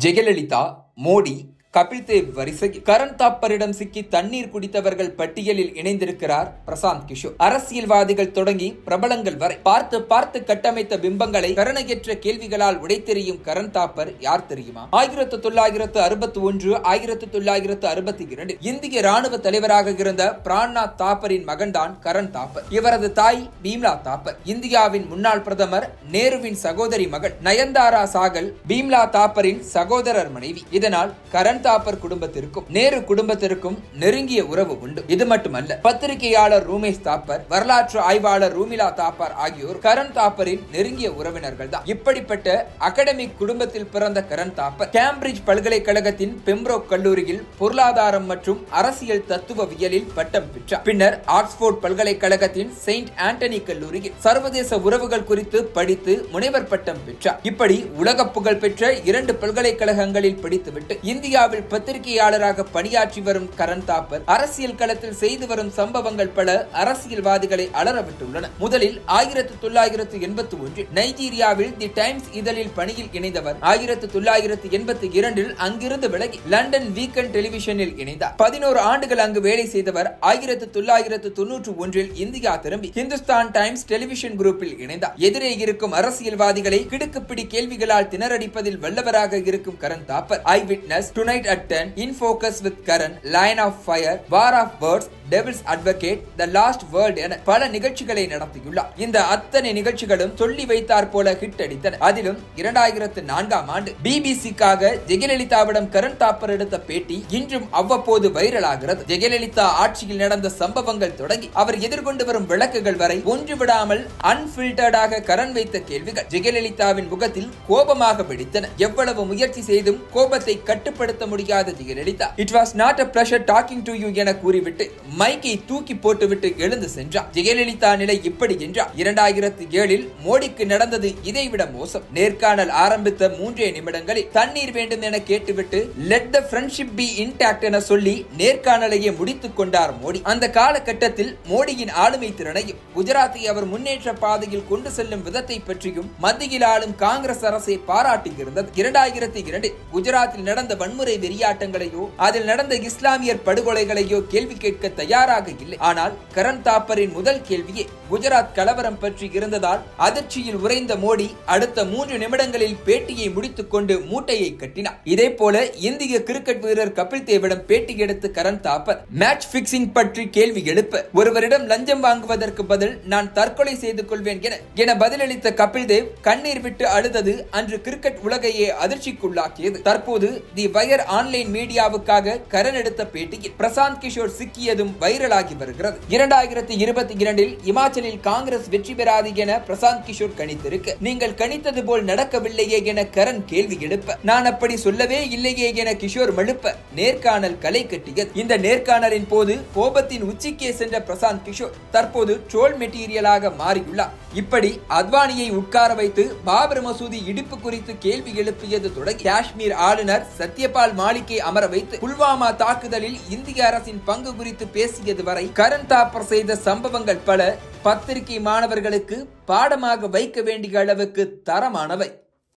ஜெயலலிதா மோடி கபில் தேவ் வரிசையில் கரண் தாப்பரிடம் சிக்கி தண்ணீர் குடித்தவர்கள் பட்டியலில் இணைந்திருக்கிறார் பிரசாந்த் கிஷோர் அரசியல்வாதிகள் தொடங்கி பிரபலங்கள் வரை பார்த்து பார்த்து கட்டமைத்த பிம்பங்களை கருணையற்ற கேள்விகளால் உடைத்தெறியும் கரண் தாப்பர் யார் தெரியுமா ஆயிரத்து தொள்ளாயிரத்து அறுபத்தி ஒன்று ஆயிரத்து தொள்ளாயிரத்து அறுபத்தி இரண்டு இந்திய ராணுவ தலைவராக இருந்த பிராண்நாத் தாப்பரின் மகன்தான் கரண் தாப்பர் இவரது தாய் பீம்லா தாப்பர் இந்தியாவின் முன்னாள் பிரதமர் நேருவின் சகோதரி மகள் நயன்தாரா சாகல் பீம்லா தாப்பரின் சகோதரர் மனைவி இதனால் கரண் தாப்பர் குடும்பத்திற்கும் நேரு குடும்பத்திற்கும் நெருங்கிய உறவு உண்டு இது மட்டுமல்ல பத்திரிகையாளர் ரூமேஷ் தாப்பர் வரலாற்று ஆய்வாளர் ரூமிலா தாப்பர் ஆகியோர் கரண் தாப்பரின் நெருங்கிய உறவினர்கள் தான் இப்படிப்பட்ட அகடமிக் குடும்பத்தில் பிறந்த கரண் தாப்பர் கேம்பிரிட்ஜ் பல்கலைக்கழகத்தின் பெம்ப்ரோக் கல்லூரியில் பொருளாதாரம் மற்றும் அரசியல் தத்துவவியலில் பட்டம் பெற்றார் பின்னர் ஆக்ஸ்போர்ட் பல்கலைக்கழகத்தின் செயின்ட் ஆண்டனி கல்லூரியில் சர்வதேச உறவுகள் குறித்து படித்து முனைவர் பட்டம் பெற்றார் இப்படி உலக புகழ் பெற்ற இரண்டு பல்கலைக்கழகங்களில் படித்துவிட்டு இந்தியாவில் பத்திரிகையாளராக பணியாற்றி வரும் கரண் தாப்பர் அரசியல் களத்தில் செய்து வரும் சம்பவங்கள் பல அரசியல்வாதிகளை அலறவிட்டுள்ளன முதலில் ஆயிரத்து தொள்ளாயிரத்து எண்பத்தி ஒன்றில் நைஜீரியாவில் தி டைம்ஸ் இதழில் பணியில் இணைந்தவர் ஆயிரத்து தொள்ளாயிரத்து எண்பத்தி இரண்டில் அங்கிருந்து விலகி லண்டன் வீக்கெண்ட் டெலிவிஷனில் இணைந்தார் பதினோரு ஆண்டுகள் அங்கு வேலை செய்தவர் ஆயிரத்து தொள்ளாயிரத்து தொன்னூற்று ஒன்றில் இந்தியா திரும்பி ஹிந்துஸ்தான் டைம்ஸ் டெலிவிஷன் குரூப்பில் இணைந்தார் எதிரே இருக்கும் அரசியல்வாதிகளை கிடுக்குப்பிடி கேள்விகளால் திணறடிப்பதில் வல்லவராக இருக்கும் Karan Thapar eyewitness tonight at ten in focus with Karan line of fire war of words devil's advocate the last world என பல நிகழ்ச்சிகளை நடத்தியுள்ளார் இந்த அத்தனை நிகழ்ச்சிகளும் சொல்லி வைத்தார் போல ஹிட் அடித்தன அதிலும் இரண்டாயிரத்து நான்காம் ஆண்டு பிபிசிக்காக ஜெயலலிதாவிடம் கரண் தாப்பர் எடுத்த பேட்டி இன்றும் அவ்வப்போது வைரலாகிறது ஜெயலலிதா ஆட்சியில் நடந்த சம்பவங்கள் தொடங்கி அவர் எதிர்கொண்டு வரும் விளக்குகள் வரை ஒன்று விடாமல் அன்பில்டர்டாக கரண் வைத்த கேள்விகள் ஜெயலலிதாவின் முகத்தில் கோபமாக வெடித்தன எவ்வளவு முயற்சி செய்தும் கோபத்தை கட்டுப்படுத்த முடியாத Jayalalithaa it was not a pleasure talking to you என கூறிவிட்டு மைக்கை தூக்கி போட்டுவிட்டு எழுந்து சென்றார் ஜெயலலிதா நிலை இப்படி என்றார் இரண்டாயிரத்தி ஏழில் மோடிக்கு நடந்தது இதைவிட மோசம் நேர்காணல் ஆரம்பித்த மூன்றே நிமிடங்களில் தண்ணீர் வேண்டும் என கேட்டுவிட்டு let the friendship be intact என சொல்லி நேர்காணலையே முடித்துக் கொண்டார் மோடி அந்த காலகட்டத்தில் மோடியின் ஆளுமை திறனையும் குஜராத்தை அவர் முன்னேற்ற பாதையில் கொண்டு செல்லும் விதத்தை பற்றியும் மத்தியில் ஆளும் காங்கிரஸ் அரசை பாராட்டியிருந்தது இரண்டாயிரத்தி இரண்டில் குஜராத்தில் நடந்த வன்முறை வெறியாட்டங்களையோ அதில் நடந்த இஸ்லாமியர் படுகொலைகளையோ கேள்வி கேட்க தயாராக இல்லை ஆனால் கரண் தாப்பரின் முதல் கேள்வியே குஜராத் கலவரம் பற்றி இருந்ததால் அதிர்ச்சியில் உறைந்த மோடி அடுத்த மூன்று நிமிடங்களில் பேட்டியை முடித்துக் கொண்டு மூட்டையை கட்டினார் இதே போல இந்திய கிரிக்கெட் வீரர் கபில் தேவிடம் பேட்டி எடுத்து கரண் தாப்பர் மேட்ச் பிக்சிங் பற்றி கேள்வி எழுப்ப ஒருவரிடம் லஞ்சம் வாங்குவதற்கு பதில் நான் தற்கொலை செய்து கொள்வேன் என என பதிலளித்த கபில் தேவ் கண்ணீர் விட்டு அழுதது அன்று கிரிக்கெட் உலகையே அதிர்ச்சிக்குள்ளாக்கியது தற்போது தி வயர் ஆன்லைன் மீடியாவுக்காக கரண் எடுத்த பேட்டியில் பிரசாந்த் கிஷோர் சிக்கியதும் வைரலாகி வருகிறது இரண்டாயிரத்தி இருபத்தி இரண்டில் இமாச்சலில் காங்கிரஸ் வெற்றி பெறாது என பிரசாந்த் கிஷோர் கணித்திருக்க நீங்கள் கணித்தது போல் நடக்கவில்லையே என கரண் கேள்வி எழுப்ப நான் அப்படி சொல்லவே இல்லையே என கிஷோர் மழுப்ப நேர்காணல் களை கட்டியது இந்த நேர்காணலின் போது கோபத்தின் உச்சிக்கே சென்ற பிரசாந்த் கிஷோர் தற்போது ட்ரோல் மெட்டீரியலாக மாறியுள்ளார் இப்படி அத்வானியை உட்கார வைத்து பாபர் மசூதி இடிப்பு குறித்து கேள்வி எழுப்பியது தொடங்கி காஷ்மீர் ஆளுநர் சத்யபால் மாலிக்கை அமர வைத்து புல்வாமா தாக்குதலில் இந்திய அரசின் பங்கு குறித்து பேசியது வரை கரண் தாப்பர் செய்த சம்பவங்கள் பல பத்திரிகை மாணவர்களுக்கு பாடமாக வைக்க வேண்டிய அளவுக்கு தரமானவை